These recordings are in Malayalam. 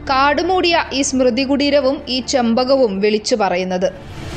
കാടുമൂടിയ ഈ സ്മൃതി കുടീരവും ഈ ചെമ്പകവും വിളിച്ചു പറയുന്നത്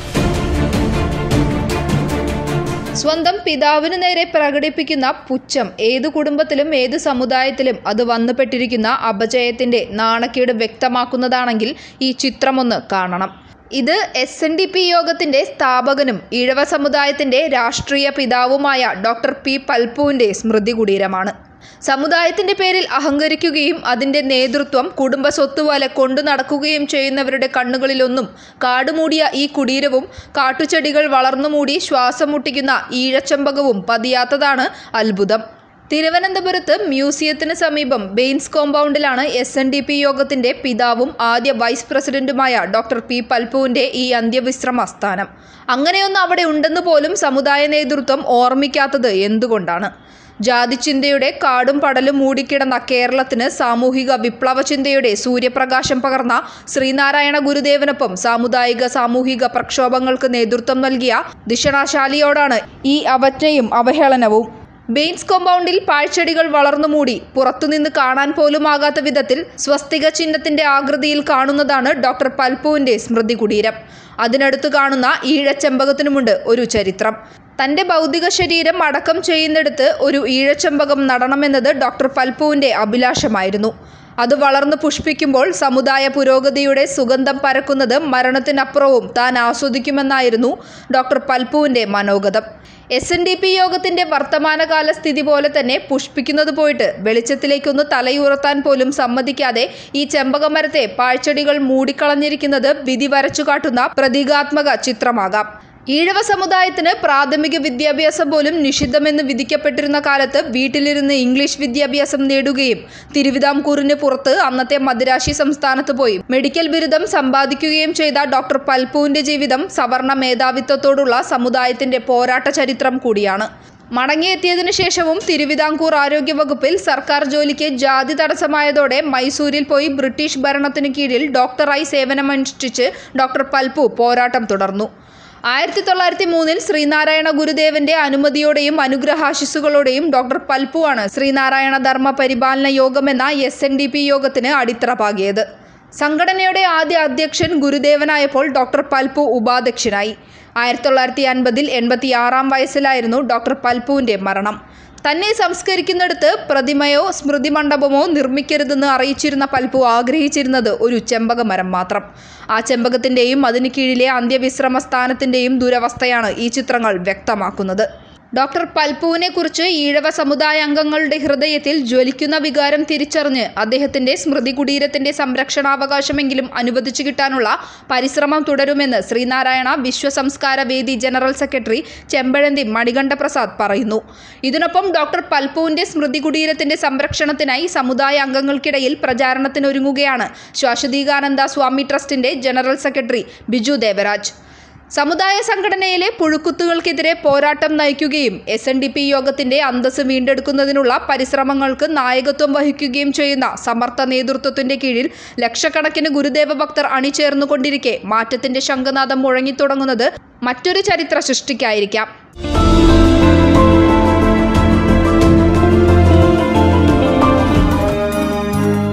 സ്വന്തം പിതാവിനു നേരെ പ്രകടിപ്പിക്കുന്ന പുച്ഛം ഏതു കുടുംബത്തിലും ഏത് സമുദായത്തിലും അത് വന്നുപെട്ടിരിക്കുന്ന അപജയത്തിന്റെ നാണക്കേട് വ്യക്തമാക്കുന്നതാണെങ്കിൽ ഈ ചിത്രമൊന്ന് കാണണം ഇത് എസ് എൻ ഡി പി യോഗത്തിന്റെ സ്ഥാപകനും ഈഴവ സമുദായത്തിന്റെ രാഷ്ട്രീയ പിതാവുമായ ഡോക്ടർ പി പൽപുവിന്റെ സ്മൃതി കുടീരമാണ് സമുദായത്തിന്റെ പേരിൽ അഹങ്കരിക്കുകയും അതിന്റെ നേതൃത്വം കുടുംബ സ്വത്തുപോലെ കൊണ്ടു നടക്കുകയും ചെയ്യുന്നവരുടെ കണ്ണുകളിലൊന്നും കാടുമൂടിയ ഈ കുടീരവും കാട്ടുചെടികൾ വളർന്നുമൂടി ശ്വാസം മുട്ടിക്കുന്ന ഈഴച്ചമ്പകവും പതിയാത്തതാണ് അത്ഭുതം തിരുവനന്തപുരത്ത് മ്യൂസിയത്തിന് സമീപം ബെയിൻസ് കോമ്പൗണ്ടിലാണ് എസ് എൻ ഡി പി യോഗത്തിന്റെ പിതാവും ആദ്യ വൈസ് പ്രസിഡന്റുമായ ഡോക്ടർ പി പൽപുവിന്റെ ഈ അന്ത്യവിശ്രമ സ്ഥാനം അങ്ങനെയൊന്ന് അവിടെ ഉണ്ടെന്ന് പോലും സമുദായ നേതൃത്വം ഓർമ്മിക്കാത്തത് എന്തുകൊണ്ടാണ് ജാതിചിന്തയുടെ കാടും പടലും മൂടിക്കിടന്ന കേരളത്തിന് സാമൂഹിക വിപ്ലവ ചിന്തയുടെ സൂര്യപ്രകാശം പകർന്ന ശ്രീനാരായണ ഗുരുദേവനൊപ്പം സാമുദായിക സാമൂഹിക പ്രക്ഷോഭങ്ങൾക്ക് നേതൃത്വം നൽകിയ ദിഷണാശാലിയോടാണ് ഈ അവജ്ഞയും അവഹേളനവും ബെയിൻസ് കോമ്പൗണ്ടിൽ പാഴ്ചെടികൾ വളർന്നുമൂടി പുറത്തുനിന്ന് കാണാൻ പോലുമാകാത്ത വിധത്തിൽ സ്വസ്തിക ചിഹ്നത്തിന്റെ ആകൃതിയിൽ കാണുന്നതാണ് ഡോക്ടർ പൽപുവിന്റെ സ്മൃതി കുടീരം അതിനടുത്ത് കാണുന്ന ഈഴച്ചെമ്പകത്തിനുമുണ്ട് ഒരു ചരിത്രം തന്റെ ഭൗതിക ശരീരം അടക്കം ചെയ്യുന്നിടത്ത് ഒരു ഈഴച്ചെമ്പകം നടണമെന്നത് ഡോക്ടർ പൽപുവിന്റെ അഭിലാഷമായിരുന്നു അത് വളർന്നു പുഷ്പിക്കുമ്പോൾ സമുദായ പുരോഗതിയുടെ സുഗന്ധം പരക്കുന്നത് മരണത്തിനപ്പുറവും താൻ ആസ്വദിക്കുമെന്നായിരുന്നു ഡോക്ടർ പൽപുവിന്റെ മനോഗതം എസ് എൻ ഡി പി യോഗത്തിന്റെ വർത്തമാനകാല സ്ഥിതി പോലെ തന്നെ പുഷ്പിക്കുന്നത് പോയിട്ട് വെളിച്ചത്തിലേക്കൊന്ന് തലയുയർത്താൻ പോലും സമ്മതിക്കാതെ ഈ ചെമ്പകമരത്തെ പാഴ്ചെടികൾ മൂടിക്കളഞ്ഞിരിക്കുന്നത് വിധി വരച്ചു കാട്ടുന്ന പ്രതീകാത്മക ചിത്രമാകാം ഈഴവ സമുദായത്തിന് പ്രാഥമിക വിദ്യാഭ്യാസം പോലും നിഷിദ്ധമെന്ന് വിധിക്കപ്പെട്ടിരുന്ന കാലത്ത് വീട്ടിലിരുന്ന് ഇംഗ്ലീഷ് വിദ്യാഭ്യാസം നേടുകയും തിരുവിതാംകൂറിന് പുറത്ത് അന്നത്തെ മദിരാശി സംസ്ഥാനത്ത് പോയി മെഡിക്കൽ ബിരുദം സമ്പാദിക്കുകയും ചെയ്ത ഡോക്ടർ പൽപുവിന്റെ ജീവിതം സവർണ മേധാവിത്വത്തോടുള്ള സമുദായത്തിന്റെ പോരാട്ട ചരിത്രം കൂടിയാണ് മടങ്ങിയെത്തിയതിനു ശേഷവും തിരുവിതാംകൂർ ആരോഗ്യവകുപ്പിൽ സർക്കാർ ജോലിക്ക് ജാതി തടസ്സമായതോടെ മൈസൂരിൽ പോയി ബ്രിട്ടീഷ് ഭരണത്തിനു കീഴിൽ ഡോക്ടറായി സേവനമനുഷ്ഠിച്ച് ഡോക്ടർ പൽപു പോരാട്ടം തുടർന്നു ആയിരത്തി തൊള്ളായിരത്തി മൂന്നിൽ ശ്രീനാരായണ ഗുരുദേവന്റെ അനുമതിയോടെയും അനുഗ്രഹാശിസുകളോടെയും ഡോക്ടർ പൽപുവാണ് ശ്രീനാരായണ ധർമ്മ പരിപാലന യോഗം എന്ന എസ് എൻ ഡി പി യോഗത്തിന് അടിത്തറ പാകിയത് സംഘടനയുടെ ആദ്യ അധ്യക്ഷൻ ഗുരുദേവനായപ്പോൾ ഡോക്ടർ പൽപു ഉപാധ്യക്ഷനായി ആയിരത്തി തൊള്ളായിരത്തി അൻപതിൽ എൺപത്തി ആറാം വയസ്സിലായിരുന്നു ഡോക്ടർ പൽപുവിന്റെ മരണം തന്നെ സംസ്കരിക്കുന്നിടത്ത് പ്രതിമയോ സ്മൃതി മണ്ഡപമോ നിർമ്മിക്കരുതെന്ന് അറിയിച്ചിരുന്ന പൽപു ആഗ്രഹിച്ചിരുന്നത് ഒരു ചെമ്പകമരം മാത്രം ആ ചെമ്പകത്തിൻ്റെയും അതിന് കീഴിലെ അന്ത്യവിശ്രമ സ്ഥാനത്തിൻ്റെയും ദുരവസ്ഥയാണ് ഈ ചിത്രങ്ങൾ വ്യക്തമാക്കുന്നത് ഡോക്ടർ പൽപുവിനെ കുറിച്ച് ഈഴവ സമുദായ അംഗങ്ങളുടെ ഹൃദയത്തിൽ ജ്വലിക്കുന്ന വികാരം തിരിച്ചറിഞ്ഞ് അദ്ദേഹത്തിന്റെ സ്മൃതി കുടീരത്തിന്റെ സംരക്ഷണാവകാശമെങ്കിലും അനുവദിച്ചു കിട്ടാനുള്ള പരിശ്രമം തുടരുമെന്ന് ശ്രീനാരായണ വിശ്വസംസ്കാര വേദി ജനറൽ സെക്രട്ടറി ചെമ്പഴന്തി മണികണ്ഠ പ്രസാദ് പറയുന്നു ഇതിനൊപ്പം ഡോക്ടർ പൽപുവിന്റെ സ്മൃതി കുടീരത്തിന്റെ സംരക്ഷണത്തിനായി സമുദായ അംഗങ്ങൾക്കിടയിൽ പ്രചാരണത്തിനൊരുങ്ങുകയാണ് ശ്വാസതീകാനന്ദ സ്വാമി ട്രസ്റ്റിന്റെ ജനറൽ സെക്രട്ടറി ബിജു ദേവരാജ് സമുദായ സംഘടനയിലെ പുഴുക്കുത്തുകൾക്കെതിരെ പോരാട്ടം നയിക്കുകയും എസ് എൻ ഡി പി യോഗത്തിന്റെ അന്തസ് വീണ്ടെടുക്കുന്നതിനുള്ള പരിശ്രമങ്ങൾക്ക് നായകത്വം വഹിക്കുകയും ചെയ്യുന്ന സമർത്ഥ നേതൃത്വത്തിന്റെ കീഴിൽ ലക്ഷക്കണക്കിന് ഗുരുദേവ ഭക്തർ അണിചേർന്നുകൊണ്ടിരിക്കെ മാറ്റത്തിന്റെ ശംഖനാഥം മുഴങ്ങിത്തുടങ്ങുന്നത് മറ്റൊരു ചരിത്ര സൃഷ്ടിക്കായിരിക്കാം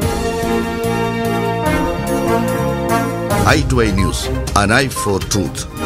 i2i News, an eye for truth.